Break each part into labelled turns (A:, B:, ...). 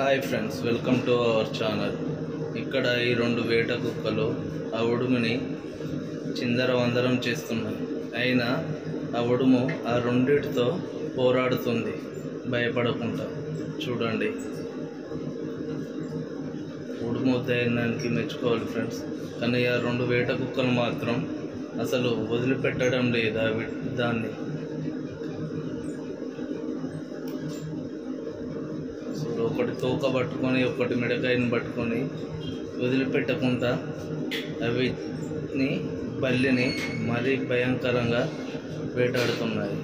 A: hi friends welcome to our channel ఇక్కడ ఈ రెండు వేట కుక్కలు ఆ ఉడుముని చిందర వందరం చేస్తున్నాయి అయినా ఆ ఉడుము ఆ రెండిటితో పోరాడుతుంది భయపడకుండా చూడండి ఉడుము ధైర్యానికి మెచ్చుకోవాలి ఫ్రెండ్స్ కానీ ఆ రెండు వేట కుక్కలు మాత్రం అసలు వదిలిపెట్టడం లేదు ఆ వి- దాన్ని అసలు ఒకటి తోక పట్టుకొని ఒకటి మిడకాయని పట్టుకొని వదిలిపెట్టకుండా అవిని బల్లిని మరీ భయంకరంగా వేటాడుతున్నాయి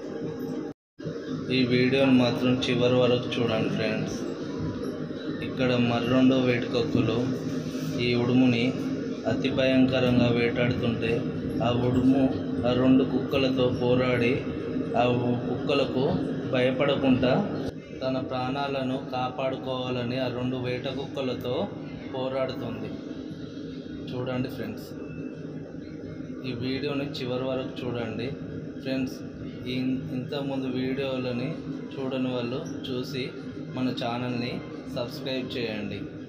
A: ఈ వీడియోని మాత్రం చివరి వరకు చూడండి ఫ్రెండ్స్ ఇక్కడ మర్రెండో వేటుకొక్కులు ఈ ఉడుముని అతి భయంకరంగా వేటాడుతుంటే ఆ ఉడుము ఆ రెండు కుక్కలతో పోరాడి ఆ ఉ- కుక్కలకు భయపడకుండా తన ప్రాణాలను కాపాడుకోవాలని ఆ రెండు వేట కుక్కలతో పోరాడుతుంది చూడండి ఫ్రెండ్స్ ఈ వీడియోని చివరి వరకు చూడండి ఫ్రెండ్స్ ఈ ఇంతకుముందు వీడియోలని చూడని వాళ్ళు చూసి మన ఛానల్ని సబ్స్క్రైబ్ చేయండి